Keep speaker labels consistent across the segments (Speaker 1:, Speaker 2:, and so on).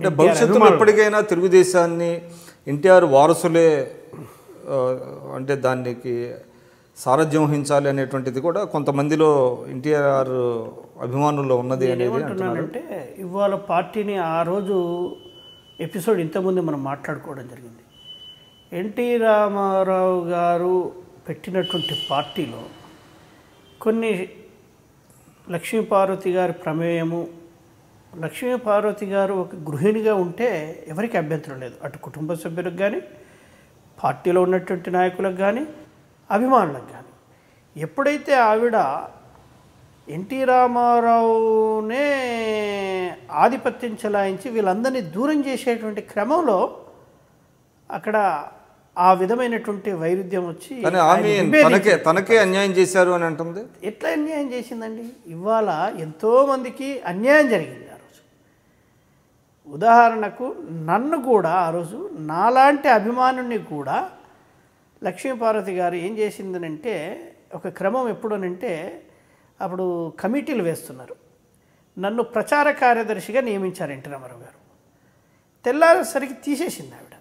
Speaker 1: అంటే భవిష్యత్తులో ఎప్పటికైనా తెలుగుదేశాన్ని ఎన్టీఆర్ వారసులే ఆ, అంటే దానికి సారథ్యం వహించాలి అనేటువంటిది కూడా కొంతమందిలో ఎన్టీఆర్ అభిమానుల్లో ఉన్నది అనేది
Speaker 2: ఏమంటున్నానంటే ఇవాళ పార్టీని ఆ రోజు ఎపిసోడ్ ఇంతకుముందు మనం మాట్లాడుకోవడం జరిగింది ఎన్టీ రామారావు గారు పెట్టినటువంటి పార్టీలో కొన్ని లక్ష్మీపార్వతి గారి ప్రమేయము లక్ష్మీపార్వతి గారు ఒక గృహిణిగా ఉంటే ఎవరికి అభ్యంతరం లేదు అటు కుటుంబ సభ్యులకు కానీ పార్టీలో ఉన్నటువంటి నాయకులకు కానీ అభిమానులకు కానీ ఎప్పుడైతే ఆవిడ ఎన్టీ రామారావునే ఆధిపత్యం చెలాయించి వీళ్ళందరినీ దూరం చేసేటువంటి క్రమంలో అక్కడ ఆ విధమైనటువంటి వైరుధ్యం వచ్చి
Speaker 1: కానీ ఆమె
Speaker 2: ఆయన విభేదించి-
Speaker 1: తనకే తనకే అన్యాయం చేశారు అని అంటుంది
Speaker 2: ఎట్లా అన్యాయం చేసిందండి ఇవాళ ఎంతోమందికి అన్యాయం జరిగింది ఆ రోజు ఉదాహరణకు నన్ను కూడా ఆ రోజు నాలాంటి అభిమానుని కూడా లక్ష్మీపార్వతి గారు ఏం చేసిందనంటే ఒక క్రమం ఎప్పుడనంటే అప్పుడు కమిటీలు వేస్తున్నారు నన్ను ప్రచార కార్యదర్శిగా నియమించారు ఎన్టీ రామారావు గారు తెల్లారేసరికి తీసేసింది ఆవిడ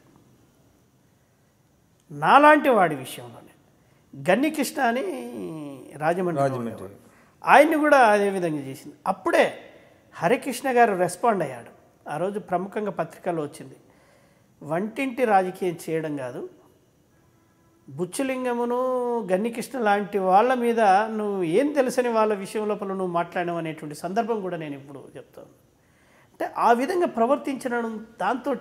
Speaker 2: నాలాంటి వాడి విషయంలోనే గన్ని కృష్ణ అని రాజమండ్రి ఉండేవాడు. ఆయన్ని కూడా అదే విధంగా చేసింది అప్పుడే హరికృష్ణ గారు రెస్పాండ్ అయ్యాడు ఆ రోజు ప్రముఖంగా పత్రికల్లో వచ్చింది వంటింటి రాజకీయం చేయడం కాదు బుచ్చులింగమును గన్నికృష్ణ లాంటి వాళ్ళ మీద నువ్వు ఏం తెలుసని వాళ్ళ విషయం లోపల నువ్వు మాట్లాడడం అనేటువంటి సందర్భం కూడా నేను ఇప్పుడు చెప్తాను అంటే ఆ విధంగా ప్రవర్తించడం దాంతో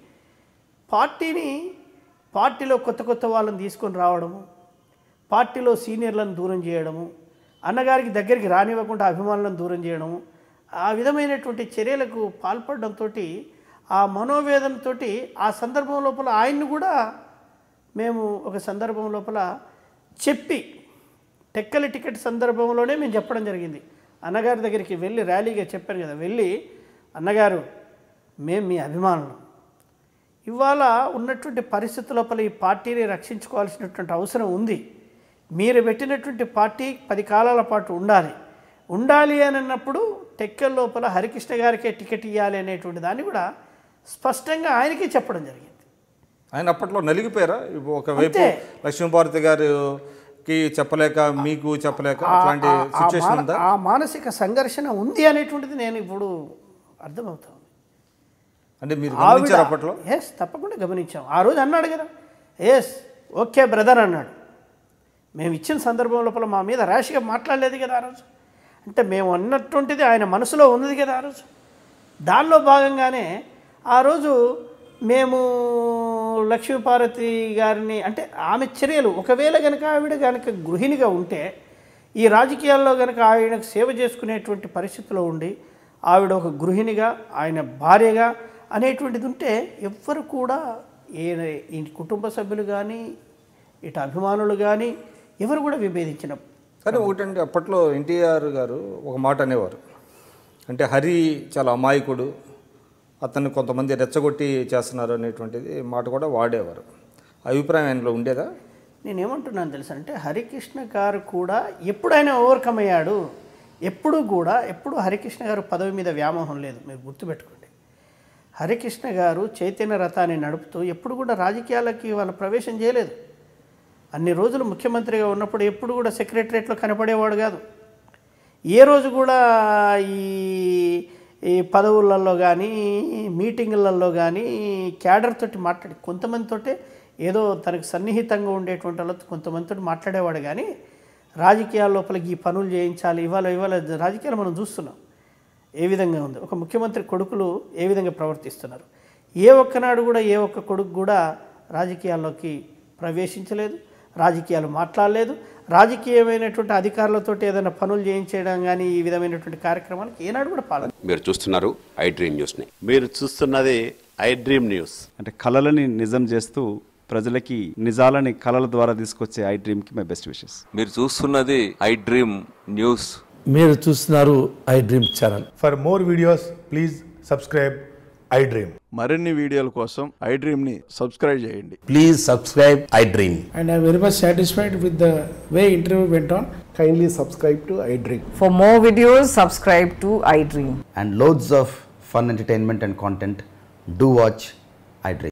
Speaker 2: పార్టీని పార్టీలో కొత్త కొత్త వాళ్ళని తీసుకొని రావడము పార్టీలో సీనియర్లను దూరం చేయడము అన్నగారికి దగ్గరికి రానివ్వకుండా అభిమానులను దూరం చేయడము ఆ విధమైనటువంటి చర్యలకు పాల్పడడంతో ఆ మనోవేదంతో ఆ సందర్భం లోపల ఆయన్ని కూడా మేము ఒక సందర్భం లోపల చెప్పి టెక్కలి టికెట్ సందర్భంలోనే మేము చెప్పడం జరిగింది అన్నగారి దగ్గరికి వెళ్ళి ర్యాలీగా చెప్పాను కదా వెళ్ళి అన్నగారు మేము మీ అభిమానులు ఇవాళ ఉన్నటువంటి పరిస్థితి లోపల ఈ పార్టీని రక్షించుకోవాల్సినటువంటి అవసరం ఉంది మీరు పెట్టినటువంటి పార్టీ పది కాలాల పాటు ఉండాలి ఉండాలి అని అన్నప్పుడు టెక్కల్ లోపల హరికృష్ణ గారికే టికెట్ ఇవ్వాలి అనేటువంటి దాన్ని కూడా స్పష్టంగా ఆయనకే చెప్పడం జరిగింది
Speaker 1: ఆయన అప్పట్లో నలిగిపోయారా ఇప్పుడు ఒకవైపు
Speaker 2: అంతే.
Speaker 1: లక్ష్మీభారతి గారికి చెప్పలేక మీకు చెప్పలేక అట్లాంటి
Speaker 2: ఆ- ఆ
Speaker 1: సిచ్యువేషన్
Speaker 2: మాన-
Speaker 1: ఉందా
Speaker 2: ఆ మానసిక సంఘర్షణ ఉంది అనేటువంటిది నేను ఇప్పుడు అర్థమవుతాను
Speaker 1: అంటే మీరు గమనించారు అప్పట్లో
Speaker 2: ఎస్ తప్పకుండా గమనించాం ఆ రోజు అన్నాడు కదా ఎస్ ఓకే బ్రదర్ అన్నాడు మేము ఇచ్చిన సందర్భం లోపల మా మీద ర్యాష్గా మాట్లాడలేదు కదా ఆ రోజు అంటే మేము అన్నటువంటిది ఆయన మనసులో ఉన్నది కదా ఆ రోజు దానిలో భాగంగానే ఆ రోజు మేము లక్ష్మీపార్వతి గారిని అంటే ఆమె చర్యలు ఒకవేళ కనుక ఆవిడ కనుక గృహిణిగా ఉంటే ఈ రాజకీయాల్లో కనుక ఆయనకు సేవ చేసుకునేటువంటి పరిస్థితిలో ఉండి ఆవిడ ఒక గృహిణిగా ఆయన భార్యగా అనేటువంటిది ఉంటే ఎవ్వరు కూడా ఏ ఈ కుటుంబ సభ్యులు కానీ ఇటు అభిమానులు కానీ ఎవరు కూడా విభేదించిన
Speaker 1: కానీ ఒకటండి అప్పట్లో ఎన్టీఆర్ గారు ఒక మాట అనేవారు అంటే హరి చాలా అమాయకుడు అతన్ని కొంతమంది రెచ్చగొట్టి చేస్తున్నారు అనేటువంటిది మాట కూడా వాడేవారు అభిప్రాయం ఆయనలో ఉండేదా
Speaker 2: నేనేమంటున్నాను తెలుసా అంటే హరికృష్ణ గారు కూడా ఎప్పుడైనా ఓవర్కమ్ అయ్యాడు ఎప్పుడు కూడా ఎప్పుడు హరికృష్ణ గారు పదవి మీద వ్యామోహం లేదు మీరు గుర్తుపెట్టుకోండి హరికృష్ణ గారు చైతన్య రథాన్ని నడుపుతూ ఎప్పుడు కూడా రాజకీయాలకి వాళ్ళ ప్రవేశం చేయలేదు అన్ని రోజులు ముఖ్యమంత్రిగా ఉన్నప్పుడు ఎప్పుడు కూడా సెక్రటరియట్లో కనపడేవాడు కాదు ఏ రోజు కూడా ఈ ఈ పదవులలో కానీ మీటింగులలో కానీ క్యాడర్ తోటి మాట్లాడి కొంతమందితోటే ఏదో తనకు సన్నిహితంగా ఉండేటువంటి వాళ్ళతో కొంతమందితో మాట్లాడేవాడు కానీ రాజకీయాల లోపలికి ఈ పనులు చేయించాలి ఇవాళ ఇవాళ రాజకీయాలు మనం చూస్తున్నాం ఏ విధంగా ఉంది ఒక ముఖ్యమంత్రి కొడుకులు ఏ విధంగా ప్రవర్తిస్తున్నారు ఏ ఒక్కనాడు కూడా ఏ ఒక్క కొడుకు కూడా రాజకీయాల్లోకి ప్రవేశించలేదు రాజకీయాలు మాట్లాడలేదు రాజకీయమైనటువంటి అధికారులతోటి ఏదైనా పనులు చేయించడం కానీ ఈ విధమైనటువంటి కార్యక్రమాలకు ఏనాడు కూడా పాల్గొనలేదు.
Speaker 3: మీరు చూస్తున్నారు ఐ డ్రీమ్ న్యూస్ని
Speaker 4: మీరు చూస్తున్నది ఐ డ్రీమ్ న్యూస్
Speaker 5: అంటే కళలని నిజం చేస్తూ ప్రజలకి నిజాలని కళల ద్వారా తీసుకొచ్చే ఐ డ్రీమ్కి మై బెస్ట్ విషెస్
Speaker 6: మీరు చూస్తున్నది ఐ డ్రీమ్ న్యూస్
Speaker 7: మీరు చూస్తున్నారు iDream channel
Speaker 8: For more videos, please subscribe iDream.
Speaker 4: మరిన్ని వీడియోల కోసం ఐ డ్రీమ్ ని సబ్స్క్రైబ్ చేయండి
Speaker 7: please subscribe iDream
Speaker 9: and I'm very much satisfied with the way interview went on.
Speaker 8: Kindly subscribe to iDream.
Speaker 10: For more videos, subscribe to iDream.
Speaker 11: and loads of fun entertainment and content,
Speaker 10: Do watch iDream.